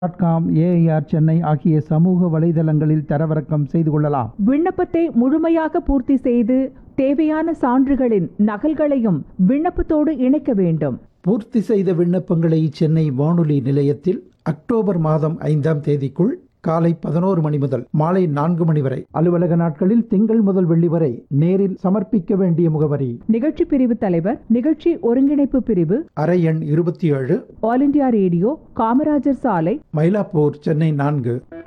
dot com AIR Chennai ஆகிய சமூக வலைதளங்களில் தரவிறக்கம் செய்து கொள்ளலாம் விண்ணப்பத்தை முழுமையாக பூர்த்தி செய்து தேவையான சான்றுகளின் நகல்களையும் விண்ணப்பத்தோடு இணைக்க வேண்டும் பூர்த்தி செய்த விண்ணப்பங்களை சென்னை வானொலி நிலையத்தில் அக்டோபர் மாதம் ஐந்தாம் தேதிக்குள் காலை பதினோரு மணி முதல் மாலை நான்கு மணி வரை அலுவலக நாட்களில் திங்கள் முதல் வெள்ளி வரை நேரில் சமர்ப்பிக்க வேண்டிய முகவரி நிகழ்ச்சி பிரிவு தலைவர் நிகழ்ச்சி ஒருங்கிணைப்பு பிரிவு அறை எண் இருபத்தி ஏழு ஆல் இண்டியா ரேடியோ காமராஜர் சாலை மயிலாப்பூர் சென்னை நான்கு